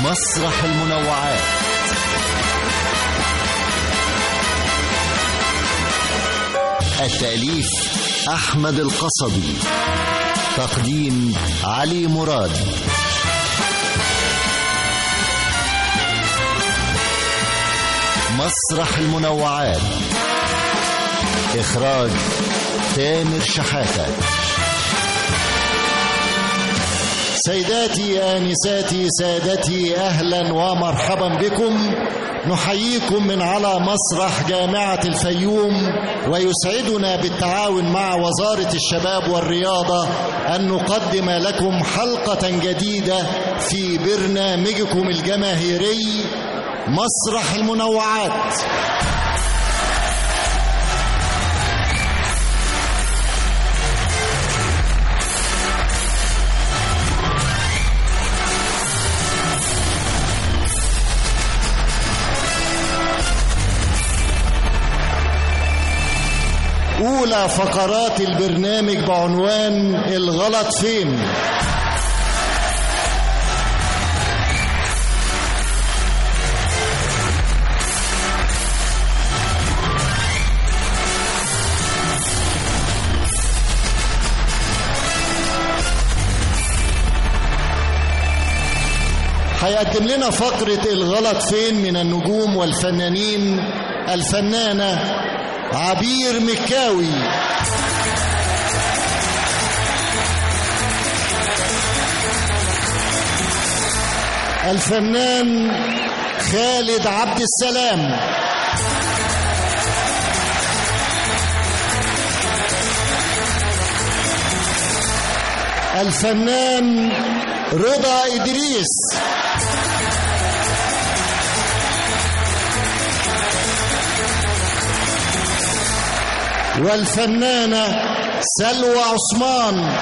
مسرح المنوعات التأليف أحمد القصبي تقديم علي مراد مسرح المنوعات إخراج تامر شحاتة سيداتي آنساتي سادتي أهلا ومرحبا بكم نحييكم من على مسرح جامعة الفيوم ويسعدنا بالتعاون مع وزارة الشباب والرياضة أن نقدم لكم حلقة جديدة في برنامجكم الجماهيري مسرح المنوعات أولى فقرات البرنامج بعنوان الغلط فين هيقدم لنا فقرة الغلط فين من النجوم والفنانين الفنانة عبير مكاوي الفنان خالد عبد السلام الفنان رضا إدريس والفنانة سلوى عثمان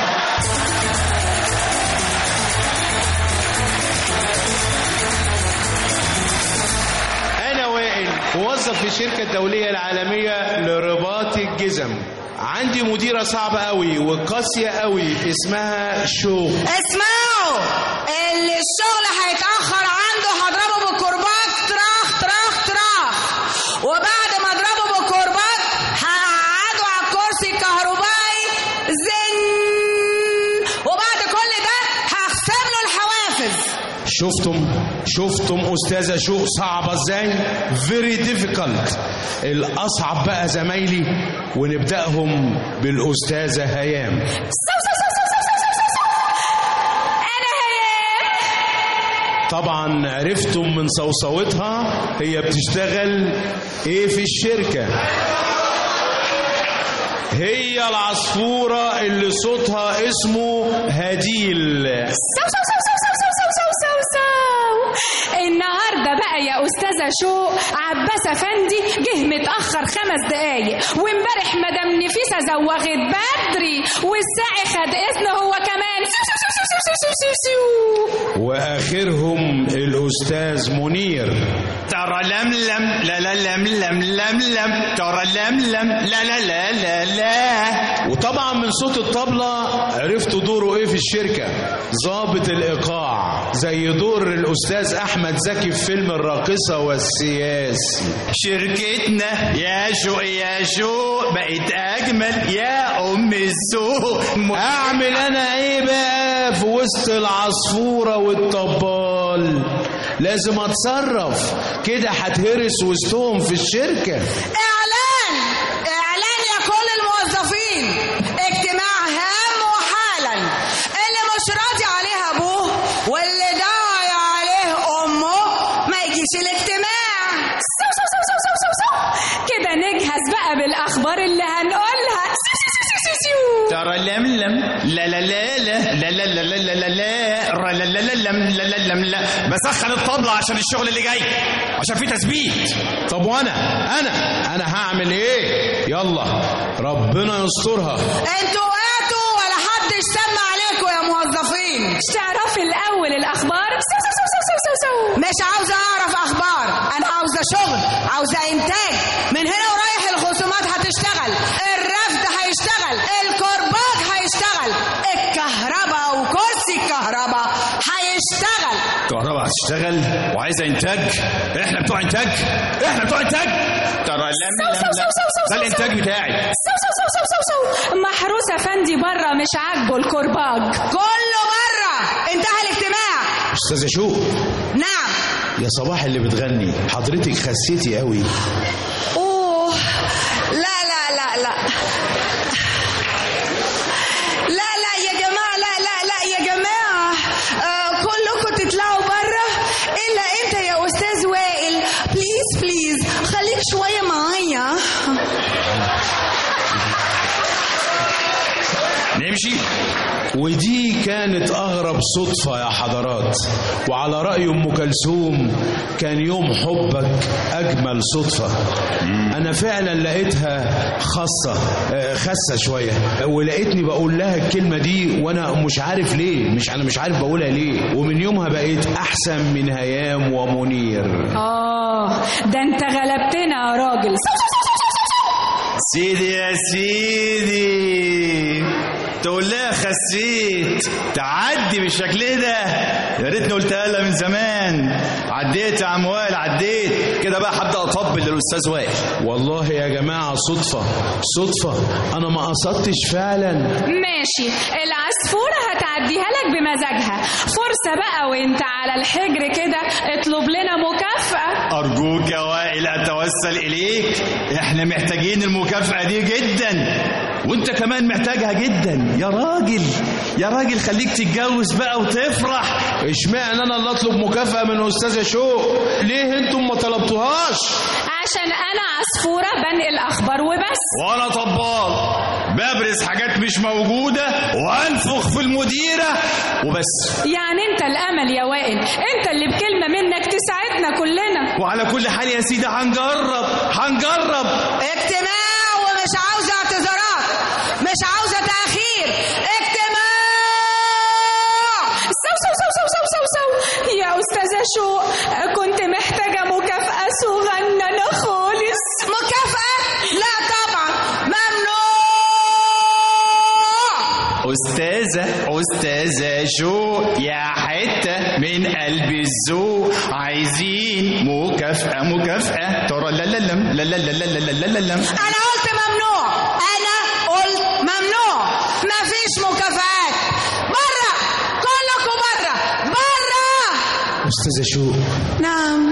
أنا وائل موظف في الشركة الدولية العالمية لرباط الجزم عندي مديرة صعبة قوي وقاسية قوي اسمها شو اسمعوا اللي الشغل هيتأخر عنده هضربه بالكرباج تراخ تراخ تراخ وبعد ما اضربه بالكرباج هقعده على الكرسي الكهربائي زن وبعد كل ده هخصم له الحوافز شفتم شفتم أستاذة شو صعبة ازاي very difficult الأصعب بقى زمايلي ونبدأهم بالأستاذة هيام سو سو سو سو سو سو سو سو. انا هيام طبعا عرفتم من صوصوتها هي بتشتغل ايه في الشركة هي العصفورة اللي صوتها اسمه هديل سو سو سو سو سو سو سو سو سو سو النهارده بقى يا استاذه شو عباس افندي جه متاخر خمس دقايق وامبارح مدام نفيسه زوغت بدري والساعي خد اذن هو كمان سو سو سو سو سو سو سو سو واخرهم الاستاذ منير ترى لملم لا لا لملم لملم ترى لملم لا لا لا لا لا وطبعا من صوت الطبلة عرفتوا دوره ايه في الشركة ضابط الايقاع زي دور الاستاذ احمد زكي في فيلم الراقصة والسياسي شركتنا يا شو يا شو بقت اجمل يا ام السوق اعمل انا ايه بقى في وسط العصفورة والطبال لازم اتصرف كده هتهرس وسطهم في الشركة اعلان اعلان يا كل الموظفين اجتماع هام وحالا اللي مش راضي عليه ابوه واللي ضايع عليه امه ما يجيش الاجتماع سو سو سو سو سو سو سو كده نجهز بقى بالاخبار اللي هنقولها سو سو سو سو سو سو ترى لملم لا لا لا لا لا لا لا لا لا لا لا را لا لا لا لم لا لا لم لا بسخن الطبلة عشان الشغل اللي جاي عشان في تثبيت طب وانا انا انا هعمل ايه يلا ربنا يسترها انتوا وقعتوا ولا حدش سمع عليكم يا موظفين مش تعرفي الاول الاخبار سو سو سو سو سو سو سو مش عاوزه اعرف اخبار انا عاوزه شغل عاوزه انتاج من هنا ورايح الخصومات هتشتغل الرفد هيشتغل الكرباج هيشتغل الكهرباء وكرسي الكهرباء هيشتغل هتشتغل كهرباء هتشتغل وعايزه انتاج احنا بتوع انتاج احنا بتوع انتاج ترى لا لا سو- سو- سو- سو- ده سو- الانتاج بتاعي سو سو سو سو سو سو محروس افندي بره مش عاجبه الكرباج كله بره انتهى الاجتماع استاذه شو نعم يا صباح اللي بتغني حضرتك خسيتي قوي اوه لا لا لا لا لا لا يا جماعة لا لا لا يا جماعة آه كلكم تطلعوا بره إلا أنت يا أستاذ وائل بليز بليز خليك شوية معايا نمشي ودي كانت أغرب صدفة يا حضرات وعلى رأي أم كلثوم كان يوم حبك أجمل صدفة أنا فعلا لقيتها خاصة آه، خاسة شوية ولقيتني بقول لها الكلمة دي وأنا مش عارف ليه مش أنا مش عارف بقولها ليه ومن يومها بقيت أحسن من هيام ومنير اه ده انت غلبتنا يا راجل سو سو سو سو سو سو. سيدي يا سيدي تقول لها خسيت تعدي بالشكل ده يا ريتني قلتها لها من زمان عديت يا عم وائل عديت كده بقى هبدا اطبل للاستاذ وائل والله يا جماعة صدفة صدفة أنا ما قصدتش فعلا ماشي العصفورة هتعديها لك بمزاجها فرصة بقى وانت على الحجر كده اطلب لنا مكافأة ارجوك يا وائل اتوسل اليك احنا محتاجين المكافاه دي جدا وانت كمان محتاجها جدا يا راجل يا راجل خليك تتجوز بقى وتفرح اشمعنى أنا اللي أطلب مكافأة من أستاذة شوق ليه أنتم ما طلبتوهاش عشان انا عصفورة بنقل اخبار وبس وانا طبال ببرز حاجات مش موجوده وانفخ في المديره وبس يعني انت الامل يا وائل انت اللي بكلمة منك تساعدنا كلنا وعلى كل حال يا سيدي هنجرب هنجرب اجتماع ومش عاوزة اعتذارات مش عاوزة تأخير اجتماع سو سو سو سو سو سو سو يا استاذة شو كنت محتاجة مكافأة صغننة خالص مكافأة؟ لا طبعا ممنوع أستاذة أستاذة جو يا حتة من قلب الذوق عايزين مكافأة مكافأة ترى لا لا لم لا لا لا لا لا لا لا لم أنا قلت ممنوع أنا قلت ممنوع مفيش مكافآت بره كلكم بره بره أستاذة شوق نعم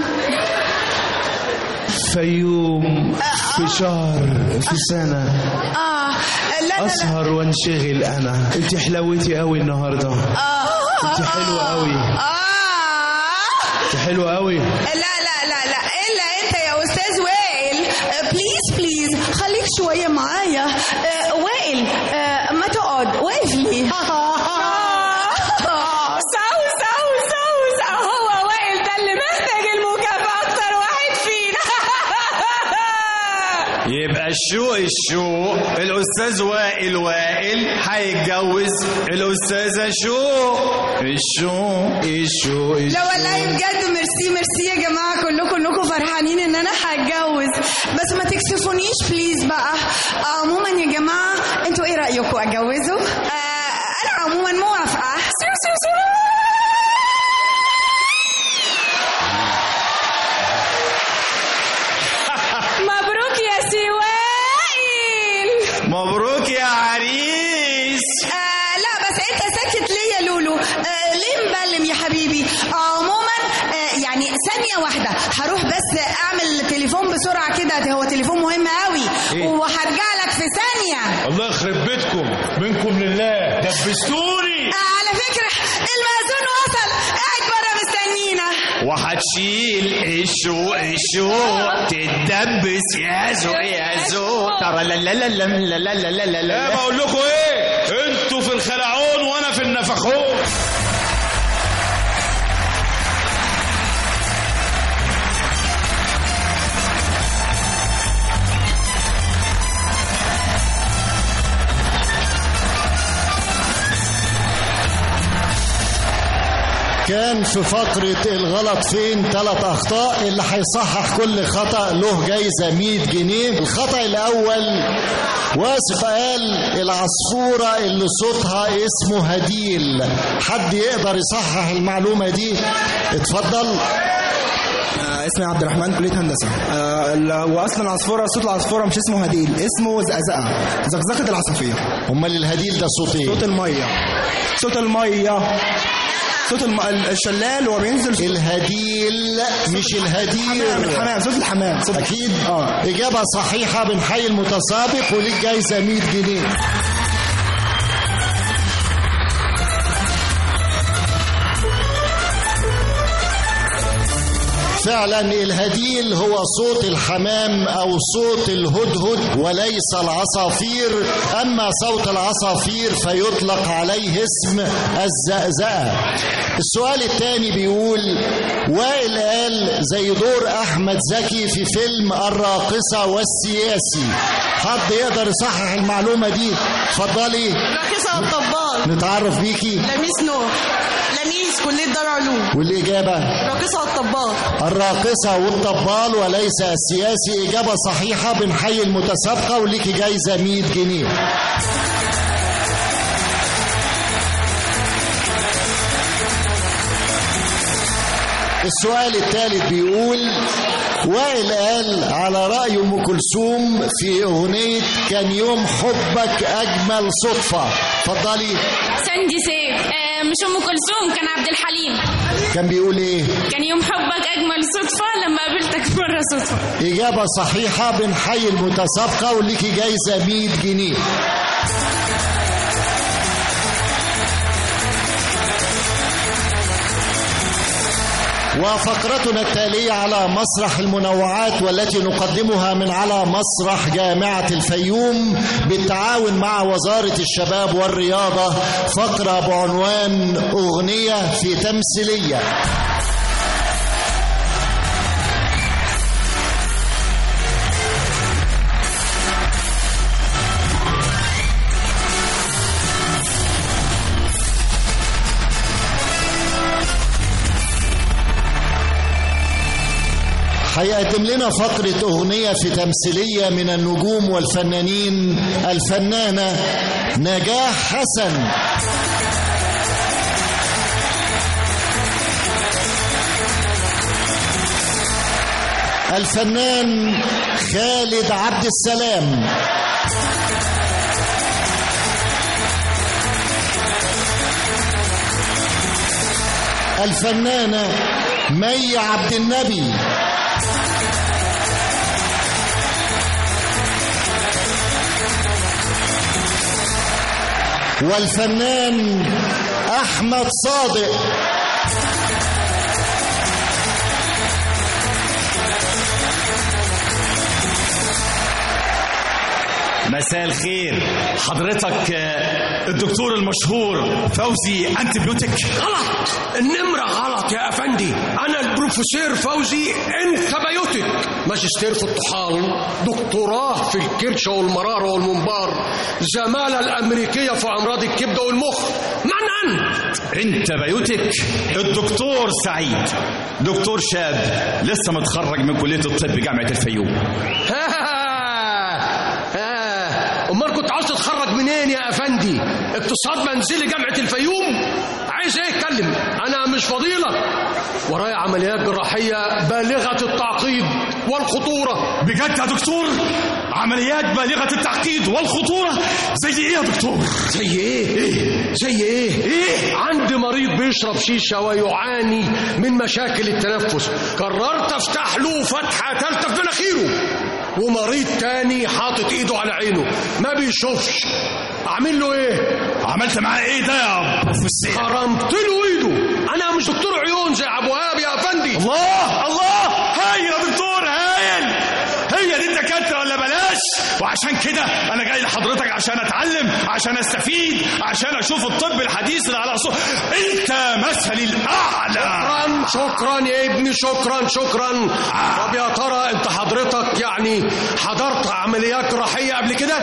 في يوم في شهر في سنة آه لا لا لا أسهر وانشغل أنا أنت حلوتي قوي النهاردة آه أنت حلوة قوي آه أنت حلوة قوي لا لا لا لا الا انت يا استاذ وائل بليز بليز خليك شويه معايا آه، وائل آه، ما تقعد واقف لي سو سو سو سو هو وائل ده اللي محتاج المكافأة أكتر واحد فينا يبقى الشوق الشوق الأستاذ وائل وائل هيتجوز الأستاذة شوق الشوق الشوق لا والله بجد ميرسي ميرسي يا جماعه كلكم انكم فرحانين ان انا هتجوز بس ما تكسفونيش بليز بقى عموما يا جماعه انتوا ايه رايكم اتجوزوا آه انا عموما موافقه سو سو سو مبروك يا سي وائل مبروك يا عريس آه لا بس انت ساكت ليه يا لولو آه ليه مبلم يا حبيبي عموما آه يعني ثانية واحدة هروح بس اعمل تليفون بسرعة كده ده هو تليفون مهم قوي إيه؟ وهرجع لك في ثانية الله يخرب بيتكم منكم لله دبستوني آه على فكرة المأذون وصل قاعد بره مستنينا وهتشيل الشوق الشوق تتدبس يا زوق يا زوق ترى لا لا لا لا لا لا لا لا لا لا لا بقول لكم ايه انتوا في الخلعون وانا في النفخون كان في فقرة الغلط فين ثلاث أخطاء اللي هيصحح كل خطأ له جايزة 100 جنيه الخطأ الأول واسف قال العصفورة اللي صوتها اسمه هديل حد يقدر يصحح المعلومة دي اتفضل آه، اسمي عبد الرحمن كلية هندسة آه، ال- واصلا عصفورة صوت العصفورة مش اسمه هديل اسمه زقزقة زقزقة العصافير امال الهديل ده صوت ايه صوت المية صوت المية صوت الم... ال- الشلال وهو بينزل صوت الهديل مش الهدير الحمام الحمام صوت الحمام صوت اكيد اه اجابه صحيحه بنحيي المتسابق وليك جايزه 100 جنيه فعلا الهديل هو صوت الحمام او صوت الهدهد وليس العصافير اما صوت العصافير فيطلق عليه اسم الزقزقه السؤال الثاني بيقول وائل قال زي دور احمد زكي في فيلم الراقصه والسياسي حد يقدر يصحح المعلومه دي اتفضلي راقصة الطبال نتعرف بيكي لميس نور لميس كلية دار علوم والاجابه راقصة الطبال الراقصة والطبال وليس السياسي إجابة صحيحة بنحيي المتسابقة وليكي جايزة 100 جنيه السؤال الثالث بيقول وائل قال على رأي أم كلثوم في أغنية كان يوم حبك أجمل صدفة اتفضلي ساندي سيف آه مش ام كلثوم كان عبد الحليم كان بيقول إيه كان يوم حبك اجمل صدفه لما قابلتك مره صدفه إجابة صحيحة بنحيي المتسابقة وليكي جايزة 100 جنيه وفقرتنا التالية على مسرح المنوعات والتي نقدمها من على مسرح جامعة الفيوم بالتعاون مع وزارة الشباب والرياضة فقرة بعنوان أغنية في تمثيلية هيقدم لنا فقرة أغنية في تمثيلية من النجوم والفنانين الفنانة نجاح حسن الفنان خالد عبد السلام الفنانة مي عبد النبي والفنان احمد صادق مساء الخير حضرتك آه، الدكتور المشهور فوزي انتبيوتيك غلط النمرة غلط يا أفندي أنا البروفيسور فوزي انتبيوتك ماجستير في الطحال دكتوراه في الكرشة والمرارة والمنبار زمالة الأمريكية في أمراض الكبدة والمخ من أنت؟ انت بيوتك الدكتور سعيد دكتور شاب لسه متخرج من كلية الطب جامعة الفيوم ها أمال كنت عاوز تتخرج منين يا أفندي؟ اقتصاد منزلي جامعة الفيوم؟ عايز ايه اتكلم انا مش فضيلة ورايا عمليات جراحية بالغة التعقيد والخطورة بجد يا دكتور عمليات بالغة التعقيد والخطورة زي ايه يا دكتور زي ايه؟ زي ايه؟ ايه؟ عندي مريض بيشرب شيشة ويعاني من مشاكل التنفس قررت افتح له فتحة ثالثة في مناخيره ومريض تاني حاطط ايده على عينه ما بيشوفش اعمل له ايه؟ عملت معاه ايه ده يا بروفيسور خرمت له ايده انا مش دكتور عيون زي ابو وهاب يا افندي الله الله هايل يا دكتور هايل هي دي الدكاتره ولا بلاش وعشان كده انا جاي لحضرتك عشان اتعلم عشان استفيد عشان اشوف الطب الحديث اللي على اصول انت مثلي الاعلى شكرا شكرا يا ابني شكرا شكرا طب يا ترى انت حضرتك يعني حضرت عمليات جراحيه قبل كده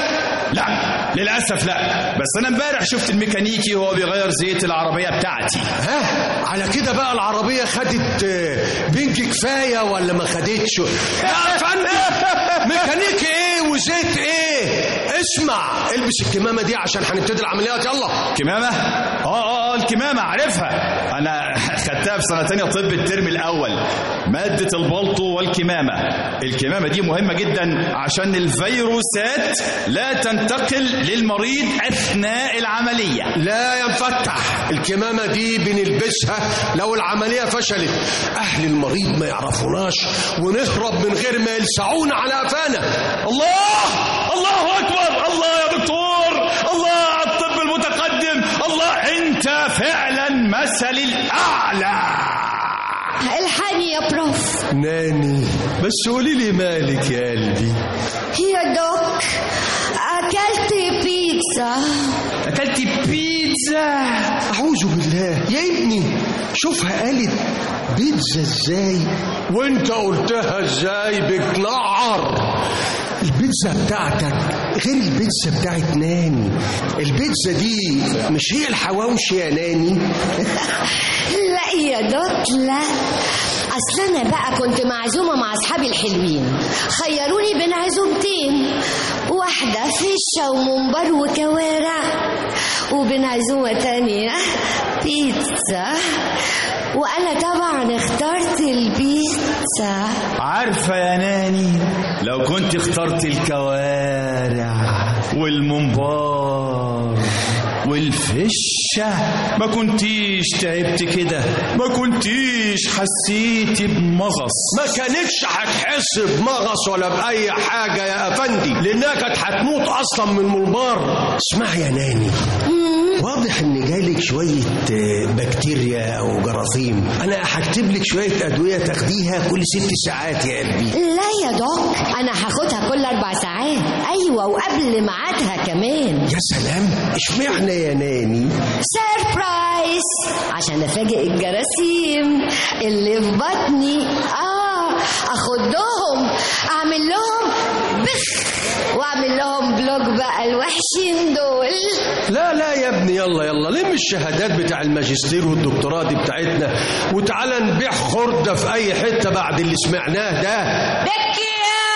لا للاسف لا بس انا امبارح شفت الميكانيكي وهو بيغير زيت العربيه بتاعتي ها على كده بقى العربية خدت آه، بنج كفاية ولا ما خدتش يا فندم ميكانيكي ايه وزيت ايه اسمع البس الكمامة دي عشان هنبتدي العمليات يلا كمامه اه اه اه الكمامه عارفها انا خدتها في سنه تانية طب الترم الاول ماده البلطو والكمامه الكمامه دي مهمه جدا عشان الفيروسات لا تنتقل للمريض اثناء العمليه لا يا مفتح الكمامة دي بنلبسها لو العملية فشلت أهل المريض ما يعرفوناش ونهرب من غير ما يلسعونا على قفانا الله الله اكبر الله يا دكتور الله على الطب المتقدم الله انت فعلا مثل الاعلى الحقني يا بروف ناني بس قولي لي مالك يا قلبي يا دوك أكلت بيتزا اكلت بيتزا أعوذ بالله يا ابني شوفها قالت بيتزا ازاي وانت قلتها ازاي بتنعر البيتزا بتاعتك غير البيتزا بتاعت ناني البيتزا دي مش هي الحواوشي يا ناني لا يا دوك لا أصل أنا بقى كنت معزومة مع أصحابي الحلوين خيروني بين عزومتين واحدة فشة وممبار وكوارع وبين عزومة تانية بيتزا وأنا طبعا اخترت البيتزا عارفة يا ناني لو كنت اخترت الكوارع والممبار والفشة ما كنتيش تعبت كده ما كنتيش حسيتي بمغص ما كانتش هتحس بمغص ولا بأي حاجة يا أفندي لأنها كانت هتموت أصلا من الملبار اسمعي يا ناني واضح ان جالك شويه آه، بكتيريا او جراثيم انا هكتب لك شويه ادويه تاخديها كل ست ساعات يا قلبي لا يا دوك أنا هاخدها كل أربع ساعات أيوة وقبل ميعادها كمان يا سلام اشمعنى يا ناني سيربرايز عشان افاجئ الجراثيم اللي في بطني اه اخدهم اعمل لهم بخ واعمل لهم بلوك بقى الوحشين دول لا لا يا ابني يلا يلا لم الشهادات بتاع الماجستير والدكتوراه دي بتاعتنا وتعالى نبيع خردة في أي حتة بعد اللي سمعناه ده بكيا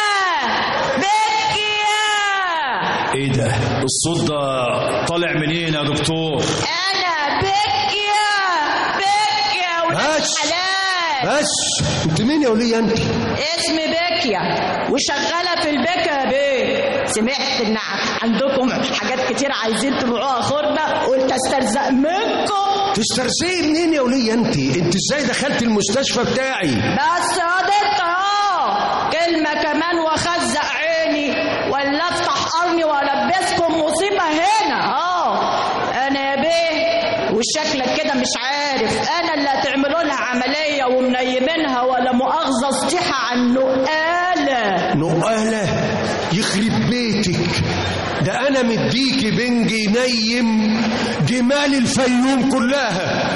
بكيا ايه ده الصوت ده طالع منين يا دكتور انا بكيا بكيا ولاد بس. حلال بس انت مين يا ولية انت اسمي بكيا وشغاله في البكا بيه سمعت ان عندكم حاجات كتير عايزين تبيعوها خردة قلت استرزق منكم تسترزقي منين يا ولية انت انت ازاي دخلت المستشفى بتاعي بس قضيت اهو كلمة كمان واخزق عيني ولا افتح قرني والبسكم مصيبة هنا اه انا يا بيه وشكلك كده مش عارف انا اللي هتعملوا لها عملية ومنيمينها ولا مؤاخذة سطيحة عن نقالة نقالة يخرب بيتك ده انا مديكي بنجي نيم جمال الفيوم كلها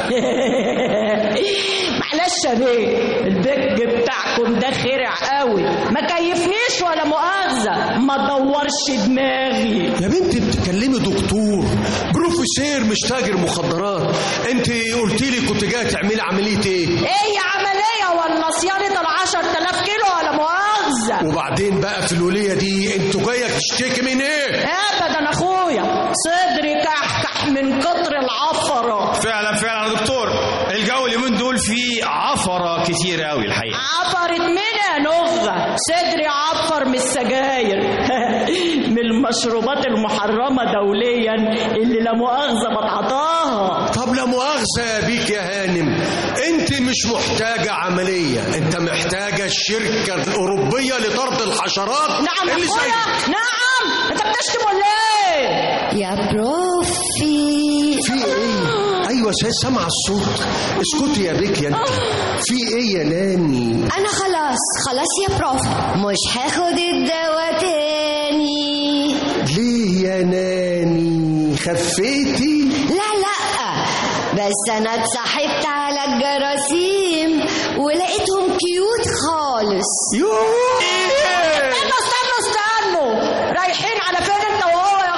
معلش يا بيه البج بتاعكم ده خرع قوي ما كيفنيش ولا مؤاخذة ما دورش دماغي يا بنتي بتكلمي دكتور بروفيسير مش تاجر مخدرات انت قلت لي كنت جايه تعملي عمليه ايه ايه عملية ولا صيانة العشر تلاف كيلو ولا مؤاخذة وبعدين بقى في الوليه دي انتوا جايه تشتكي من ايه ابدا اخويا صدري كحكح من كتر العفرة فعلا فعلا يا دكتور الجو اليومين دول فيه عفرة كتير قوي الحقيقة عفرت من يا نغة صدري عفر من السجاير من المشروبات المحرمة دوليا اللي لا مؤاخذة بتعطاها طب لا مؤاخذه بيك يا هانم انت مش محتاجه عمليه انت محتاجه الشركه الاوروبيه لطرد الحشرات نعم يا اللي زي- اخويا نعم انت بتشتم ولا ايه يا بروفي في ايه ايوه سا- سامعه الصوت اسكتي يا بيك يا انت في ايه يا ناني انا خلاص خلاص يا بروف مش هاخد الدواء تاني ليه يا ناني خفيتي لا لا بس انا اتصاحبت على الجراثيم ولقيتهم كيوت خالص يوه استنوا استنوا استنوا رايحين على فين انت وهو يا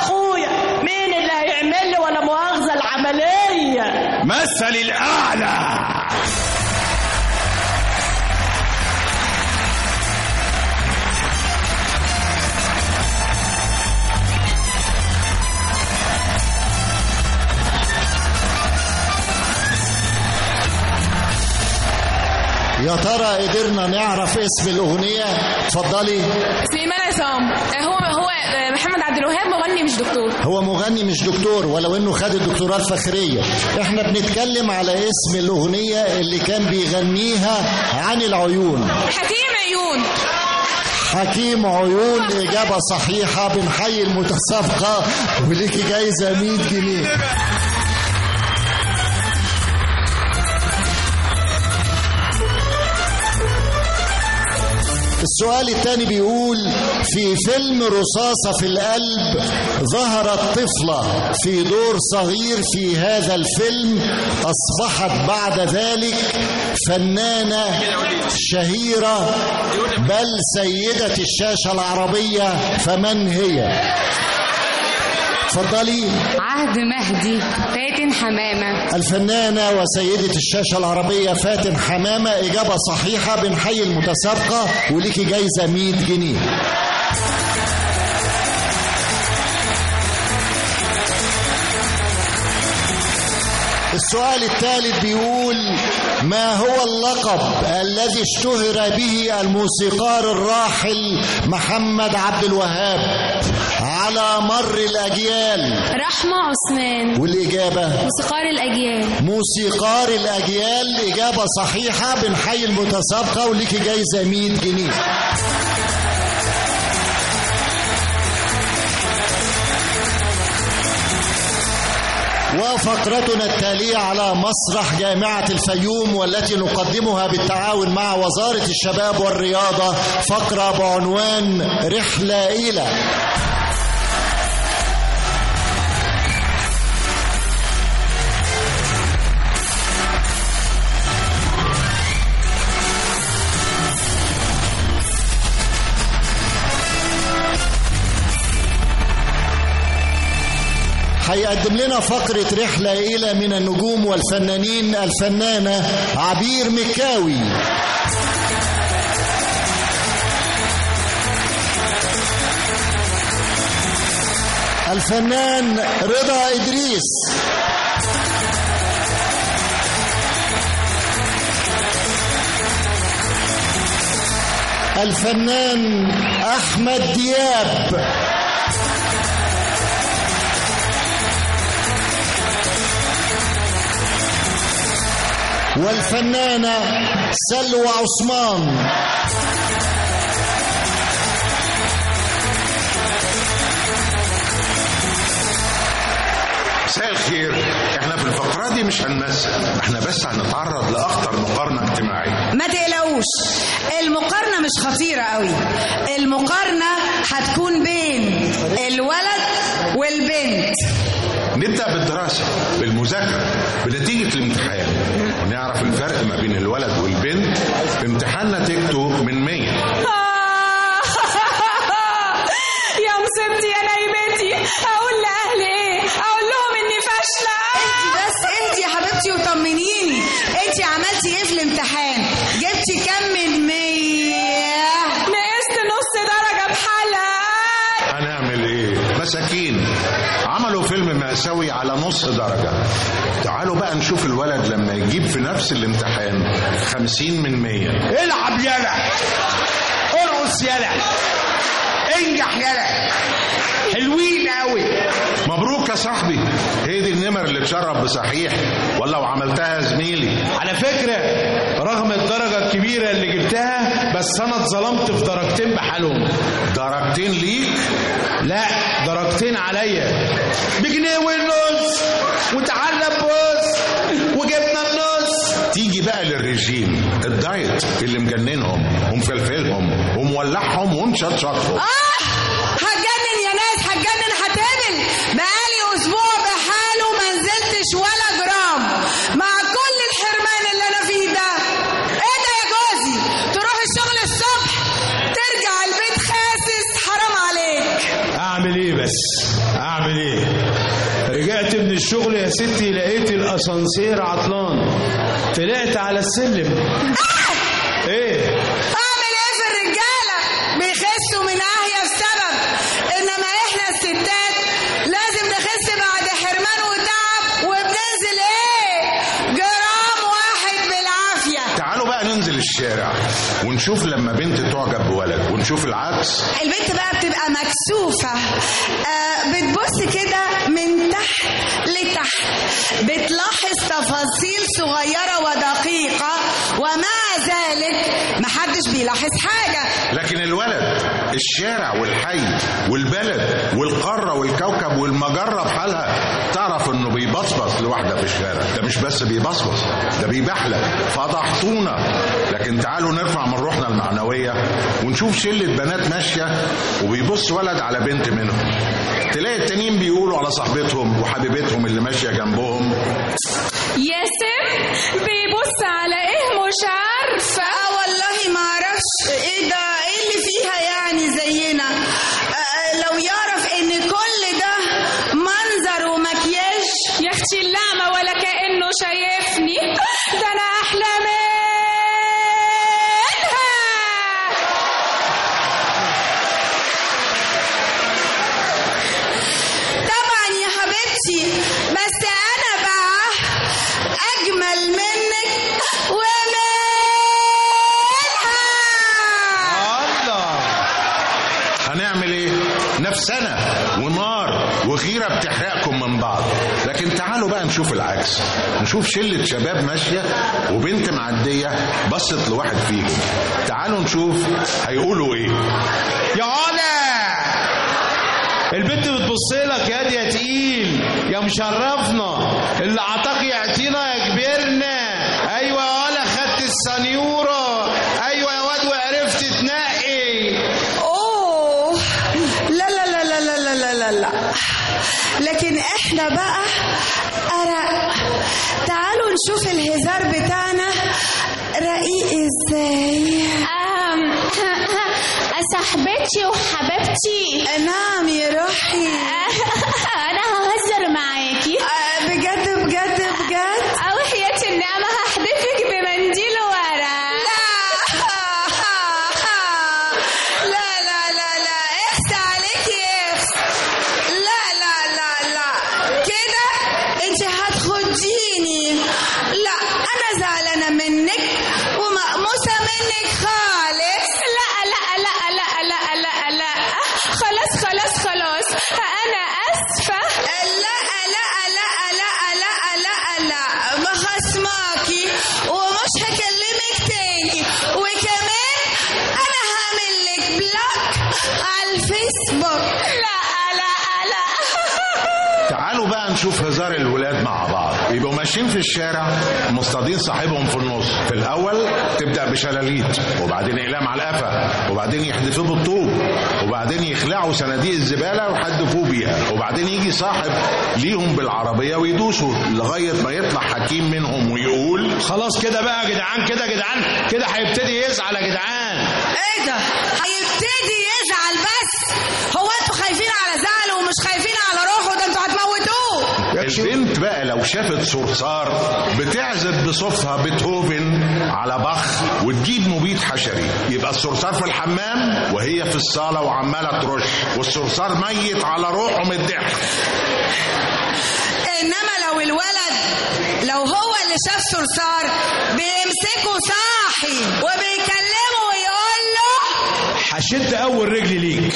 المثل الأعلى يا ترى قدرنا نعرف اسم الأغنية اتفضلي سليمان عصام هو هو محمد عبد الوهاب مغني مش دكتور هو مغني مش دكتور ولو انه خد الدكتوراه الفخرية احنا بنتكلم على اسم الأغنية اللي كان بيغنيها عن العيون حكيم عيون حكيم عيون إجابة صحيحة بنحيي المتسابقة وليكي جايزة 100 جنيه السؤال الثاني بيقول في فيلم رصاصة في القلب ظهرت طفلة في دور صغير في هذا الفيلم أصبحت بعد ذلك فنانة شهيرة بل سيدة الشاشة العربية فمن هي؟ اتفضلي عهد مهدي فاتن حمامة الفنانة وسيدة الشاشة العربية فاتن حمامة إجابة صحيحة بنحيي المتسابقة وليكي جايزة 100 جنيه السؤال الثالث بيقول ما هو اللقب الذي اشتهر به الموسيقار الراحل محمد عبد الوهاب على مر الأجيال رحمة عثمان والإجابة موسيقار الأجيال موسيقار الأجيال إجابة صحيحة بنحيي المتسابقة وليكي جايزة 100 جنيه وفقرتنا التالية على مسرح جامعة الفيوم والتي نقدمها بالتعاون مع وزارة الشباب والرياضة فقرة بعنوان رحلة إلى هيقدم لنا فقرة رحلة إلى من النجوم والفنانين الفنانة عبير مكاوي الفنان رضا إدريس الفنان أحمد دياب والفنانة سلوى عثمان مساء الخير احنا في الفقرة دي مش هنمثل احنا بس هنتعرض لأخطر مقارنة اجتماعية ما تقلقوش المقارنة مش خطيرة قوي المقارنة هتكون بين الولد والبنت نبدأ بالدراسة بالمذاكرة بنتيجة الامتحان ونعرف الفرق ما بين الولد والبنت في امتحان نتيجته من 100 يا مصيبتي يا نايمتي اقول لاهلي ايه اقول لهم اني فاشله بس انت يا حبيبتي وطمنيني انت عملتي ايه في الامتحان جبتي كام من مية نقصت نص درجه بحالها هنعمل ايه مساكين عملوا فيلم مأساوي على نص درجة تعالوا بقى نشوف الولد لما يجيب في نفس الامتحان 50 من 100 العب يلا ارقص يلا انجح يلا حلوين قوي مبروك يا صاحبي هي دي النمر اللي تشرب بصحيح ولا وعملتها يا زميلي على فكرة رغم الدرجة الكبيرة اللي جبتها بس أنا اتظلمت في درجتين بحالهم درجتين ليك لا درجتين عليا بجنيه والنص وتعلم بص وجبنا النص تيجي بقى للرجيم الدايت اللي مجننهم ومفلفلهم ومولعهم ومشطشطهم اه هتجنن يا ناس هتجنن هتقبل بقالي اسبوع بحاله ما نزلتش ولا جرام مع كل الحرمان اللي انا فيه ده ايه ده يا جوزي تروح الشغل الصبح ترجع البيت خاسس حرام عليك أعمل إيه بس أعمل إيه رجعت من الشغل يا ستي لقيت الاسانسير عطلان طلعت على السلم ايه اعمل ايه في الرجاله بيخسوا من اهيا السبب انما احنا الستات لازم نخس بعد حرمان وتعب وبننزل ايه جرام واحد بالعافيه تعالوا بقى ننزل الشارع ونشوف لما بنت تعجب بولد ونشوف العكس البنت بقى بتبقى مكسوفة آه بتبص كده من تحت لتحت بتلاحظ تفاصيل صغيرة ودقيقة ومع ذلك محدش بيلاحظ حاجة لكن الولد الشارع والحي والبلد والقارة والكوكب والمجرة بحالها تعرف انه بيبصبص لواحدة في الشارع ده مش بس بيبصبص ده بيبحلق فضحتونا لكن تعالوا نرفع من روحنا المعنوية ونشوف شلة بنات ماشية وبيبص ولد على بنت منهم تلاقي التانيين بيقولوا على صاحبتهم وحبيبتهم اللي ماشية جنبهم ياسم بيبص على ايه مش عارفة اه والله ما اعرفش ايه ده ايه اللي فيها يعني زينا آه لو يعرف ان كل ده منظر ومكياج يا اختي اللعمة ولا كأنه شايفني ده انا احلى منها طبعا يا حبيبتي بس انا بقى اجمل منك ومنها الله هنعمل ايه نفسنا ونار وغيرة بتحرقكم من بعض لكن تعالوا بقى نشوف العكس نشوف شلة شباب ماشية وبنت معدية بصت لواحد فيهم تعالوا نشوف هيقولوا ايه يا علا البنت بتبص لك يا دي يا تقيل يا مشرفنا اللي عطاك يعطينا يا كبرنا ايوه يا ولا خدت السنيوره ايوه يا واد وعرفت تنقي اوه لا لا لا لا لا لا لا لا لا لكن احنا بقى أرق تعالوا نشوف الهزار بتاعنا رقيق ازاي آم، صاحبتي وحبيبتي نعم يا روحي انا ههزر معاكي آه، بجد بجد بجد او حياتي النعمة هحدفك بمنديل ورا لا لا لا لا اخت عليك يا اخت لا لا لا لا كده انت هتخديني لا انا زعلانه منك ومقموسه منك خالص لا لا لا لا لا لا لا خلاص خلاص خلاص انا اسفة لا لا لا لا لا لا لا ما خصماكي ومش هكلمك تاني وكمان انا هعمل لك بلوك على الفيسبوك لا لا لا تعالوا بقى نشوف هزار الولاد مع بعض يبقوا ماشيين في الشارع مصطادين صاحبهم في النص في الاول تبدا بشلاليت وبعدين اقلام على القفا وبعدين يحدفوه بالطوب وبعدين يخلعوا صناديق الزباله ويحدفوه بيها وبعدين يجي صاحب ليهم بالعربيه ويدوسوا لغايه ما يطلع حكيم منهم ويقول خلاص كده بقى يا جدعان كده يا جدعان كده هيبتدي يزعل يا جدعان ايه ده هيبتدي يزعل بس هو انتوا خايفين على زعله ومش خايفين على روحه ده انتوا هتموتوه البنت بقى لو شافت صرصار بتعزف بصوتها بيتهوفن على بخ وتجيب مبيد حشري يبقى الصرصار في الحمام وهي في الصاله وعماله ترش والصرصار ميت على روحه من الضحك انما لو الولد لو هو اللي شاف صرصار بيمسكه صاحي وبيكلمه ويقول له هشد اول رجل ليك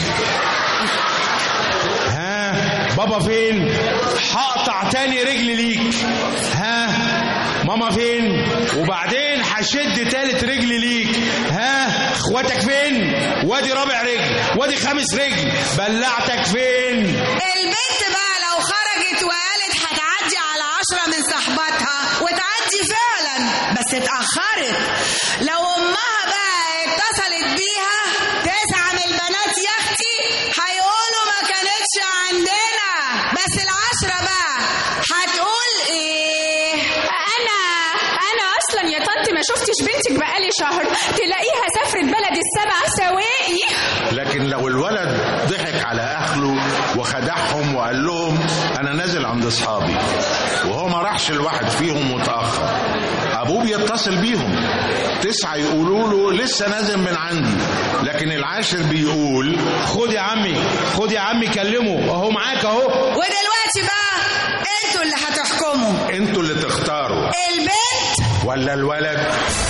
ها بابا فين هقطع تاني رجل ليك ها ماما فين وبعدين هشد تالت رجل ليك ها اخواتك فين وادي رابع رجل وادي خامس رجل بلعتك فين البنت بقى لو خرجت وقالت هتعدي على عشرة من صحباتها وتعدي فعلا بس اتأخرت لو أمها بقى اتصلت بيها تسعة من البنات يا أختي هيقولوا ما كانتش عندنا بس العشرة بقى هتقول إيه انا انا اصلا يا طنط ما شفت شفتش بنتك بقالي شهر تلاقيها سافرت بلد السبع سواقي لكن لو الولد ضحك على اهله وخدعهم وقال لهم انا نازل عند اصحابي وهو ما راحش الواحد فيهم متاخر ابوه بيتصل بيهم تسعه يقولوا له لسه نازل من عندي لكن العاشر بيقول خد يا عمي خد يا عمي كلمه اهو معاك اهو ودلوقتي بقى انتوا اللي هتحكموا انتوا اللي تختاروا البنت ولا الولد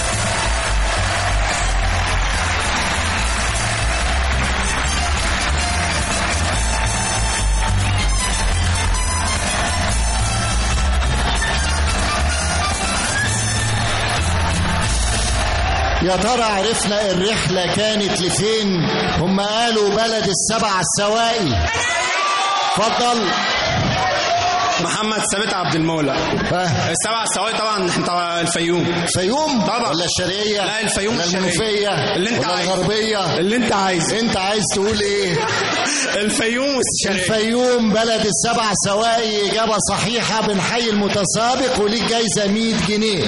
يا ترى عرفنا الرحلة كانت لفين هم قالوا بلد السبع السواقي اتفضل محمد ثابت عبد المولى ها السبع السواقي طبعا احنا الفيوم الفيوم طبعا. ولا الشرقية لا، الفيوم ولا الشرقية. المنوفية اللي انت ولا عايزه. الغربية اللي انت عايزه انت عايز تقول ايه الفيوم والشرقية الفيوم بلد السبع سواقي إجابة صحيحة بنحيي المتسابق وليك جايزة 100 جنيه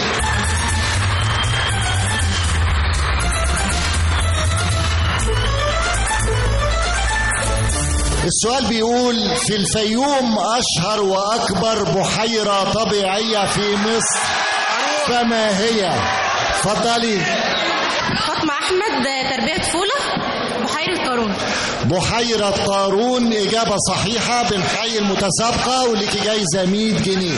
السؤال بيقول في الفيوم أشهر وأكبر بحيرة طبيعية في مصر فما هي؟ اتفضلي فاطمة أحمد تربية طفولة بحيرة قارون بحيرة قارون إجابة صحيحة بنحيي المتسابقة وليكي جايزة 100 جنيه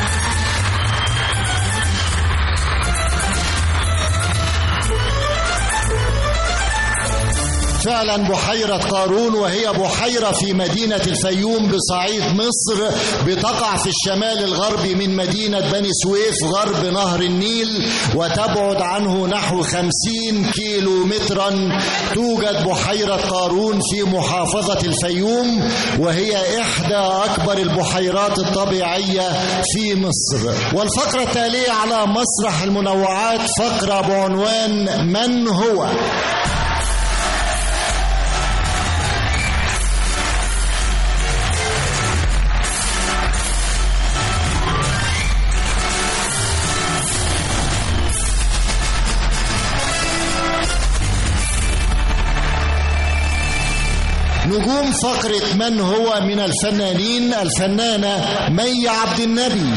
فعلا بحيرة قارون وهي بحيرة في مدينة الفيوم بصعيد مصر بتقع في الشمال الغربي من مدينة بني سويف غرب نهر النيل وتبعد عنه نحو خمسين كيلو مترا توجد بحيرة قارون في محافظة الفيوم وهي إحدى أكبر البحيرات الطبيعية في مصر والفقرة التالية على مسرح المنوعات فقرة بعنوان من هو؟ نجوم فقرة من هو من الفنانين الفنانة مي عبد النبي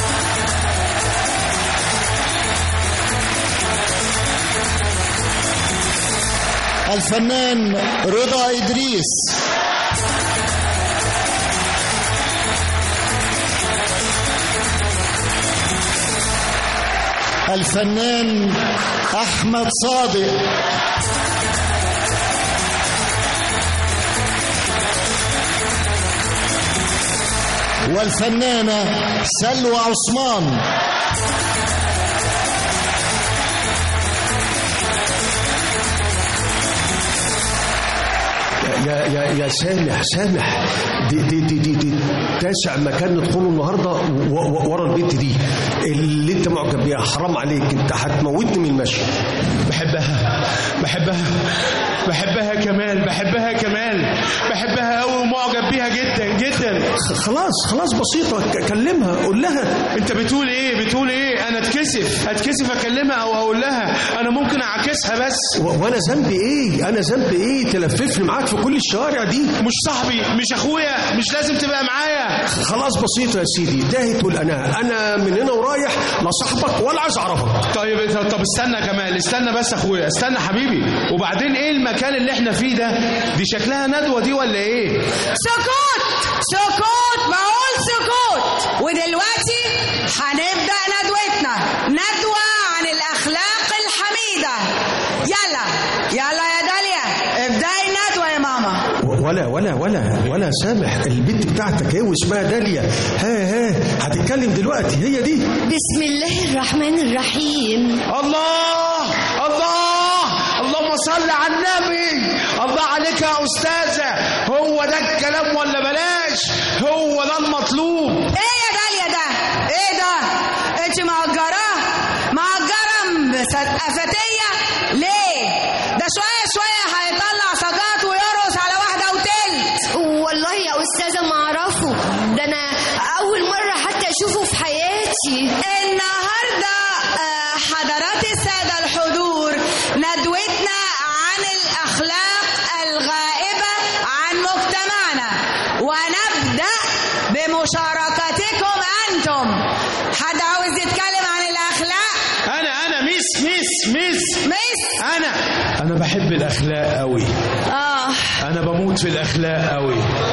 الفنان رضا إدريس الفنان أحمد صادق والفنانة سلوى عثمان يا يا يا سامح سامح دي دي دي دي, دي تاسع مكان ندخله النهارده و- و- ورا البنت دي اللي انت معجب بيها حرام عليك انت هتموتني من المشي بحبها بحبها بحبها كمال بحبها كمال بحبها قوي ومعجب بيها جدا جدا خلاص خلاص بسيطه ك- كلمها قول لها انت بتقول ايه بتقول ايه انا اتكسف اتكسف اكلمها او اقول لها انا ممكن اعكسها بس و- وانا ذنبي ايه انا ذنبي ايه تلففني معاك في كل الشوارع دي مش صاحبي مش اخويا مش لازم تبقى معايا خلاص بسيطه يا سيدي انتهت والانا انا من هنا ورايح لا صاحبك ولا عايز اعرفك طيب طب استنى كمال استنى بس اخويا استنى حبيبي وبعدين ايه المكان اللي احنا فيه ده دي شكلها ندوه دي ولا ايه سكوت سكوت بقول سكوت ودلوقتي هنبدأ ندوتنا ندوة عن الأخلاق الحميدة يلا يلا يا داليا ابدأي الندوة يا ماما و- ولا ولا ولا ولا سامح البنت بتاعتك ايه واسمها داليا ها ها هتتكلم دلوقتي هي دي بسم الله الرحمن الرحيم الله الله اللهم صل على النبي الله عليك يا استاذه هو ده الكلام ولا بلاش هو ده المطلوب ايه يا داليا ده ايه ده انت مأجراه مأجرة بسقفتية ليه ده شوية شوية هيطلع سجات ويرقص على واحدة وتلت والله يا أستاذة ما أعرفه ده أنا أول مرة حتى أشوفه في حياتي النهاردة آه، حضرات السادة السادة الحضور ندوتنا عن الأخلاق الغائبة عن مجتمعنا ونبدأ بمشاركتكم أنتم حد عاوز يتكلم عن الأخلاق انا انا ميس ميس ميس ميس انا انا بحب الاخلاق قوي آه انا بموت في الاخلاق قوي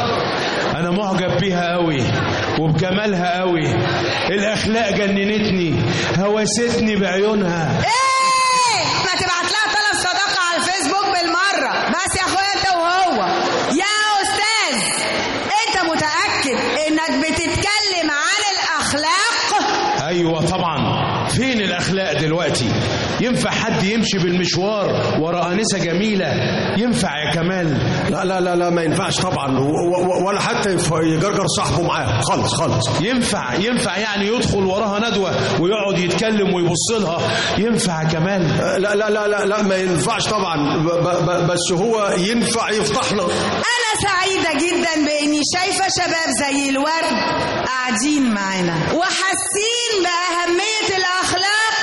انا معجب بيها قوي وبجمالها قوي الاخلاق جننتني هوستني بعيونها ايه ما تبعت لها طلب صداقة على الفيسبوك بالمرة بس يا اخويا انت وهو يا استاذ انت متأكد انك بتتكلم عن الاخلاق ايوه طبعا فين الاخلاق دلوقتي ينفع حد يمشي بالمشوار ورا انسه جميله ينفع يا كمال لا لا لا لا ما ينفعش طبعا و- و- ولا حتى يف- يجرجر صاحبه معاه خالص خالص ينفع ينفع يعني يدخل وراها ندوه ويقعد يتكلم ويبص لها ينفع يا كمال لا لا لا لا لا ما ينفعش طبعا ب- ب- بس هو ينفع يفضحنا انا سعيدة جدا باني شايفة شباب زي الورد قاعدين معانا وحاسين باهمية الاخلاق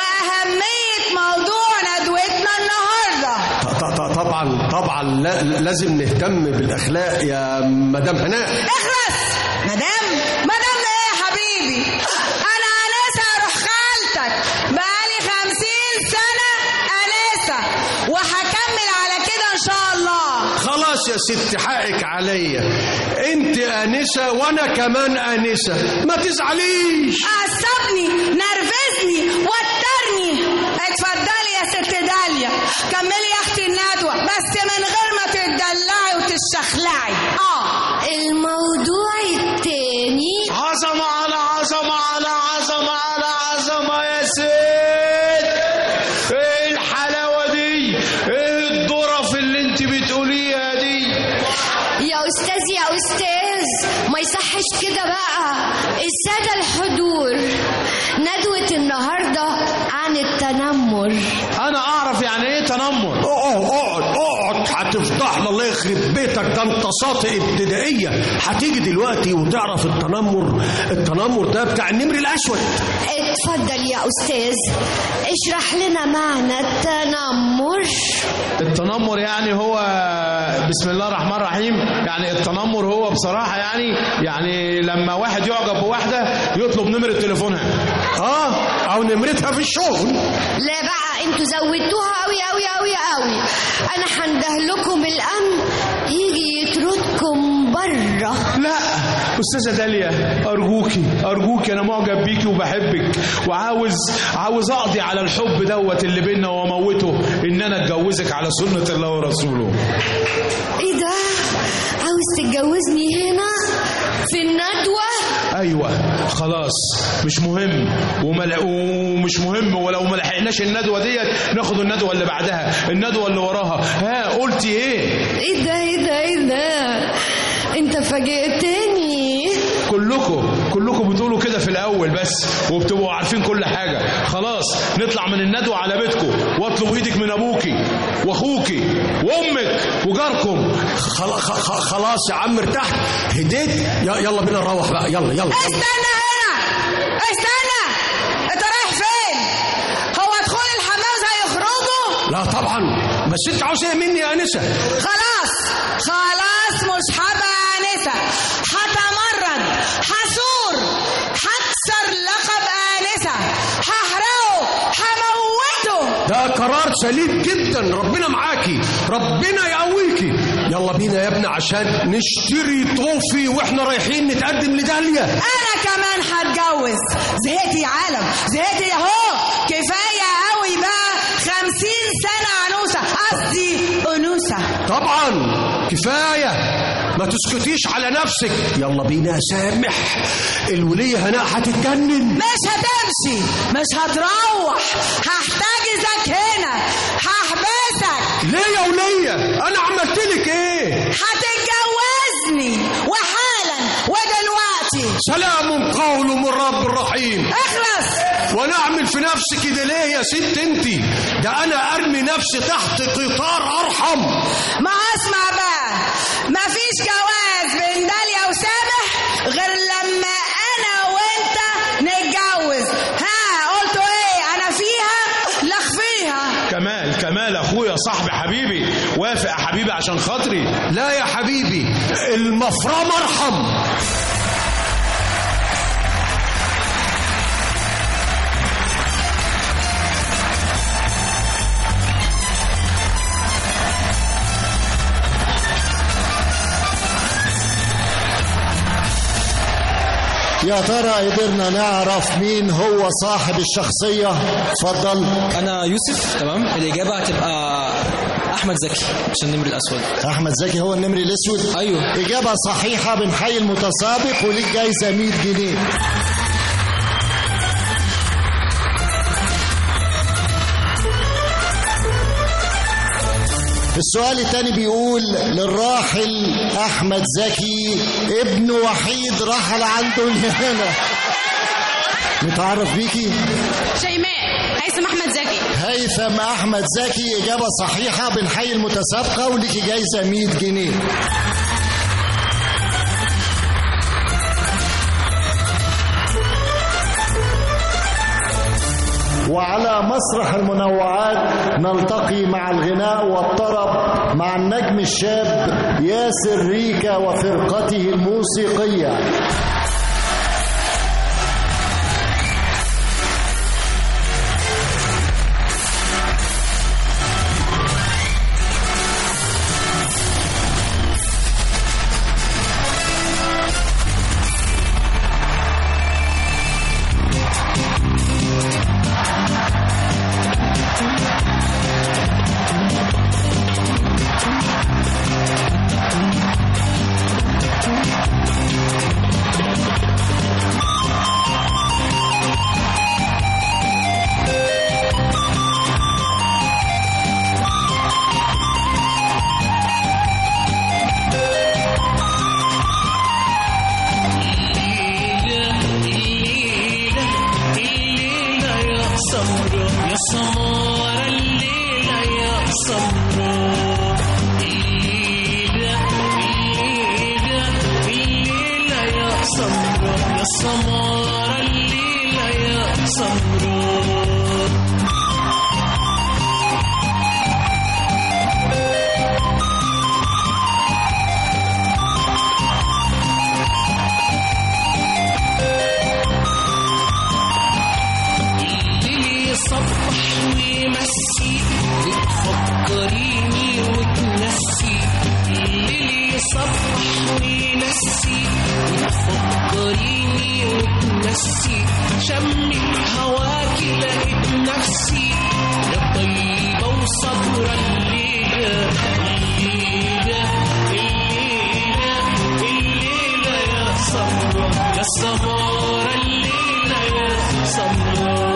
واهمية موضوع ندوتنا النهارده ط- ط- طبعا طبعا لا لازم نهتم بالاخلاق يا مدام هناء اخلص مدام مدام ده ايه يا حبيبي انا انسه اروح خالتك بقالي خمسين سنة انسة وهكمل على كده ان شاء الله خلاص يا ست حقك عليا انت انسه وانا كمان انسه ما تزعليش عصبني نرفزني وترني اتفضلي يا ست داليا كملي يا اختي الندوة بس من غير ما تدلعي وتشخلعي اه الموضوع التاني عظمه على عظمه على عظمه على عظمه يا ست ايه الحلاوه دي ايه الظرف اللي انت بتقوليها دي يا أستاذ يا أستاذ ما يصحش كده بقى السادة الحضور ندوة النهاردة عن التنمر انا اعرف يعني ايه تنمر اقعد اقعد اقعد هتفضحنا الله يخرب بيتك ده انت ساطق ابتدائيه هتيجي دلوقتي وتعرف التنمر التنمر ده بتاع النمر الاسود اتفضل يا أستاذ اشرح لنا معنى التنمر التنمر يعني هو بسم الله الرحمن الرحيم يعني التنمر هو بصراحة يعني يعني لما واحد يعجب بواحدة يطلب نمرة تليفونها اه او نمرتها في الشغل لا بقى انتوا زودتوها قوي قوي قوي قوي انا هنده لكم الامن يجي يطردكم بره لا أستاذة داليا أرجوكي أرجوكي أنا معجب بيكي وبحبك وعاوز عاوز أقضي على الحب دوت اللي بينا وأموته إن أنا أتجوزك على سنة الله ورسوله ايه ده عاوز تتجوزني هنا في الندوة ايوه خلاص مش مهم ومل... ومش مهم ولو ما لحقناش الندوه ديت ناخد الندوه اللي بعدها الندوه اللي وراها ها قلتي ايه ايه ده ايه ده ايه ده انت فاجئتني كلكم كلكم بتقولوا كده في الاول بس وبتبقوا عارفين كل حاجه خلاص نطلع من الندوه على بيتكم واطلب ايدك من ابوكي واخوكي وامك وجاركم خل- خ- خ- خلاص يا عم ارتحت هديت ي- يلا بينا نروح بقى يلا يلا استنى هنا استنى انت رايح فين هو دخول الحمام زي خروجه لا طبعا بس انت عاوز ايه مني يا انسه خلاص خلاص مش هبقى انسه هتمرد هثور هكسر لقب انسه هحرقه هموته ده قرار سليم جدا ربنا معاكي ربنا يقويكي يلا بينا يا ابني عشان نشتري طوفي واحنا رايحين نتقدم لداليا انا كمان هتجوز زهقت يا عالم زهقت يا هو كفايه قوي بقى خمسين سنه عنوسه قصدي انوثه طبعا كفايه ما تسكتيش على نفسك يلا بينا يا سامح الوليه هناء هتتجنن مش هتمشي مش هتروح هحتجزك هنا هحبسك ليه يا وليه انا عملت لك ايه هتتجوزني وحالا ودلوقتي سلام قول من رب رحيم اخلص وانا اعمل في نفسي كده ليه يا ست انت ده انا ارمي نفسي تحت قطار ارحم ما اسمع بقى مفيش جواز بين داليا وسامح غير لما انا وانت نتجوز ها قلتوا ايه انا فيها لخفي كمال كمال اخويا صاحبي حبيبي وافق يا حبيبي عشان خاطري لا يا حبيبي المفرمة ارحم يا ترى قدرنا نعرف مين هو صاحب الشخصية اتفضل انا يوسف تمام الاجابه هتبقى احمد زكي عشان النمر الاسود أحمد زكي هو النمر الأسود ايوه إجابة صحيحة بنحيي المتسابق وليك جايزة 100 جنيه السؤال الثاني بيقول للراحل أحمد زكي ابن وحيد رحل عن دنيانا متعرف بيكي شيماء هيثم احمد زكي هيثم أحمد زكي إجابة صحيحة بنحيي المتسابقة وليكي جايزة 100 جنيه وعلى مسرح المنوعات نلتقي مع الغناء والطرب مع النجم الشاب ياسر ريكا وفرقته الموسيقية يا سمارة الليلة يا سمرة الليلة الليلة الليلة يا سمرة يا سمارة الليلة يا سمرة اللي يصبح ويمسي بتفكريني وتنسي اللي يصبح وينسي بتفكريني وتنسي شمك هواكي لقيت نفسي يا طيبة وصبرة الليلة الليلة الليلة الليلة يا سمرة يا سمارة الليلة يا سمرة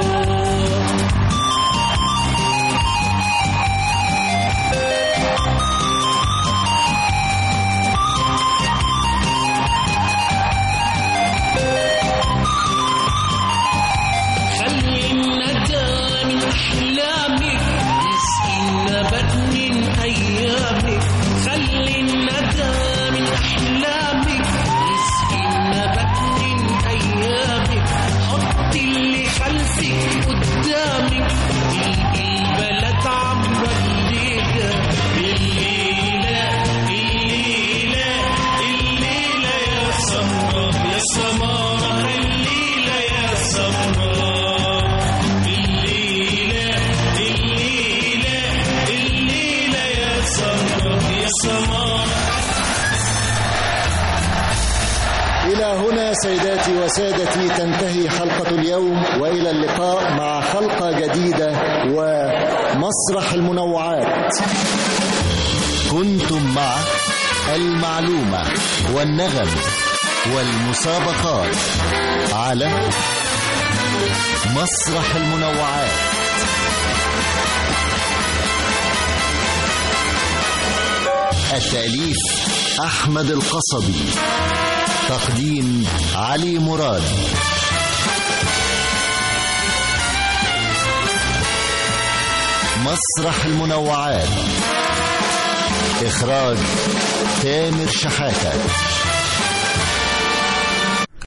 خلي الندى من أحلامك يسقي النبات من أيامك خلي الندى من أحلامك يسقي النبات من أيامك حط اللي خلفك قدامك تلقي البلد عمرة الليلة الليلة الليلة الليلة يا سمرة يا سمرة الليلة يا سمرة الليلة الليلة الليلة يا سمرة يا سمرة إلى هنا سيداتي وسادتي تنتهي حلقة اليوم وإلى اللقاء مع حلقة جديدة ومسرح المنوعات كنتم مع المعلومة والنغم والمسابقات على مسرح المنوعات التأليف أحمد القصبي تقديم علي مراد مسرح المنوعات إخراج تامر شحاتة